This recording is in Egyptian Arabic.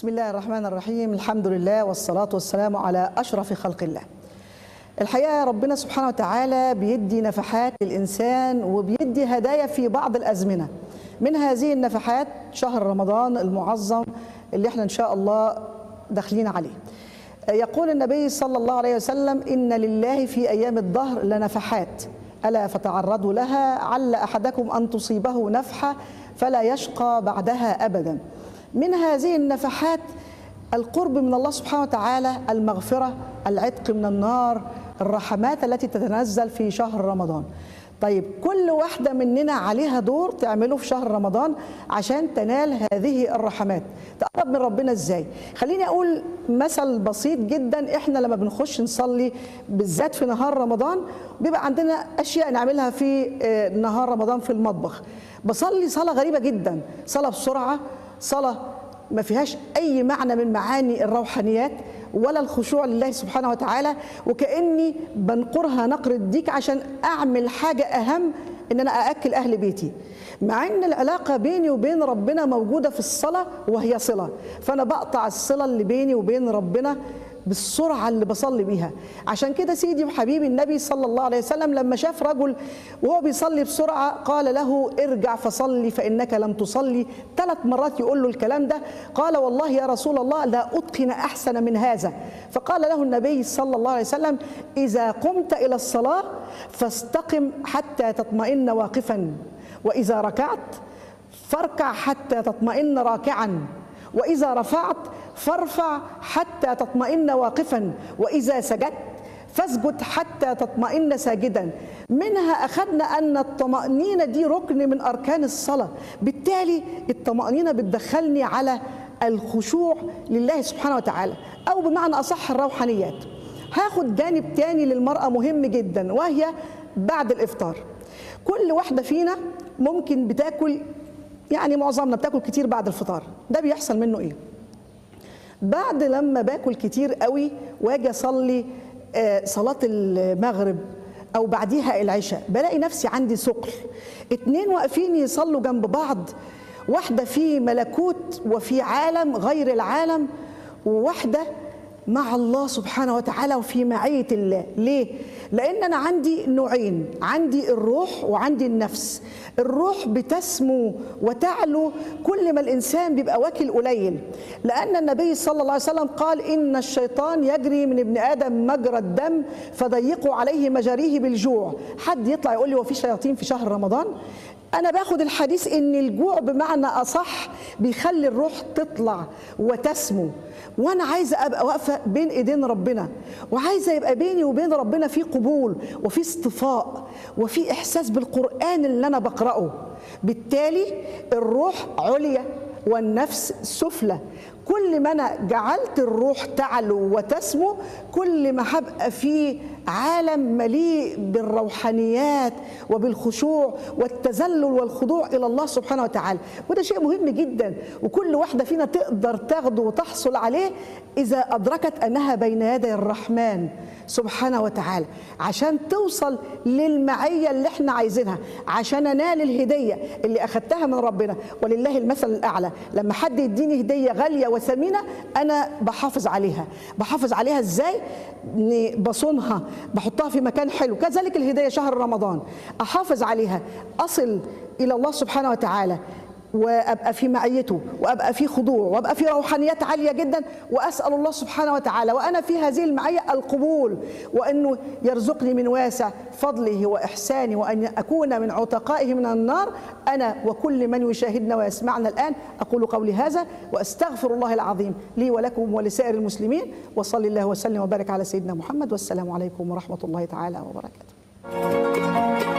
بسم الله الرحمن الرحيم الحمد لله والصلاة والسلام على أشرف خلق الله الحقيقة ربنا سبحانه وتعالى بيدي نفحات للإنسان وبيدي هدايا في بعض الأزمنة من هذه النفحات شهر رمضان المعظم اللي احنا إن شاء الله داخلين عليه يقول النبي صلى الله عليه وسلم إن لله في أيام الدهر لنفحات ألا فتعرضوا لها عل أحدكم أن تصيبه نفحة فلا يشقى بعدها أبدا من هذه النفحات القرب من الله سبحانه وتعالى المغفرة العتق من النار الرحمات التي تتنزل في شهر رمضان طيب كل واحدة مننا عليها دور تعمله في شهر رمضان عشان تنال هذه الرحمات تقرب من ربنا ازاي خليني اقول مثل بسيط جدا احنا لما بنخش نصلي بالذات في نهار رمضان بيبقى عندنا اشياء نعملها في نهار رمضان في المطبخ بصلي صلاة غريبة جدا صلاة بسرعة صلاة ما فيهاش أي معنى من معاني الروحانيات ولا الخشوع لله سبحانه وتعالى وكأني بنقرها نقر الديك عشان أعمل حاجة أهم إن أنا أأكل أهل بيتي مع ان العلاقه بيني وبين ربنا موجوده في الصلاه وهي صله فانا بقطع الصله اللي بيني وبين ربنا بالسرعه اللي بصلي بيها عشان كده سيدي وحبيبي النبي صلى الله عليه وسلم لما شاف رجل وهو بيصلي بسرعه قال له ارجع فصلي فانك لم تصلي ثلاث مرات يقول له الكلام ده قال والله يا رسول الله لا اتقن احسن من هذا فقال له النبي صلى الله عليه وسلم اذا قمت الى الصلاه فاستقم حتى تطمئن واقفا واذا ركعت فاركع حتى تطمئن راكعا واذا رفعت فارفع حتى تطمئن واقفا واذا سجدت فاسجد حتى تطمئن ساجدا منها اخذنا ان الطمانينه دي ركن من اركان الصلاه بالتالي الطمانينه بتدخلني على الخشوع لله سبحانه وتعالى او بمعنى اصح الروحانيات هاخد جانب تاني للمراه مهم جدا وهي بعد الافطار كل واحده فينا ممكن بتاكل يعني معظمنا بتاكل كتير بعد الفطار ده بيحصل منه ايه بعد لما باكل كتير قوي واجي اصلي صلاه المغرب او بعديها العشاء بلاقي نفسي عندي ثقل اتنين واقفين يصلوا جنب بعض واحده في ملكوت وفي عالم غير العالم وواحده مع الله سبحانه وتعالى وفي معية الله ليه؟ لأن أنا عندي نوعين عندي الروح وعندي النفس الروح بتسمو وتعلو كل ما الإنسان بيبقى واكل قليل لأن النبي صلى الله عليه وسلم قال إن الشيطان يجري من ابن آدم مجرى الدم فضيقوا عليه مجاريه بالجوع حد يطلع يقول لي هو في شياطين في شهر رمضان أنا باخد الحديث إن الجوع بمعنى أصح بيخلي الروح تطلع وتسمو وانا عايزه ابقى واقفه بين ايدين ربنا وعايزه يبقى بيني وبين ربنا في قبول وفي اصطفاء وفي احساس بالقران اللي انا بقراه بالتالي الروح عليا والنفس سفلى كل ما انا جعلت الروح تعلو وتسمو كل ما هبقى في عالم مليء بالروحانيات وبالخشوع والتذلل والخضوع الى الله سبحانه وتعالى وده شيء مهم جدا وكل واحده فينا تقدر تاخده وتحصل عليه اذا ادركت انها بين يدي الرحمن سبحانه وتعالى عشان توصل للمعيه اللي احنا عايزينها عشان انال الهديه اللي اخذتها من ربنا ولله المثل الاعلى لما حد يديني هديه غاليه وثمينه انا بحافظ عليها بحافظ عليها ازاي بصونها بحطها في مكان حلو كذلك الهديه شهر رمضان احافظ عليها اصل الى الله سبحانه وتعالى وابقى في معيته وابقى في خضوع وابقى في روحانيات عاليه جدا واسال الله سبحانه وتعالى وانا في هذه المعيه القبول وانه يرزقني من واسع فضله واحسانه وان اكون من عتقائه من النار انا وكل من يشاهدنا ويسمعنا الان اقول قولي هذا واستغفر الله العظيم لي ولكم ولسائر المسلمين وصلي الله وسلم وبارك على سيدنا محمد والسلام عليكم ورحمه الله تعالى وبركاته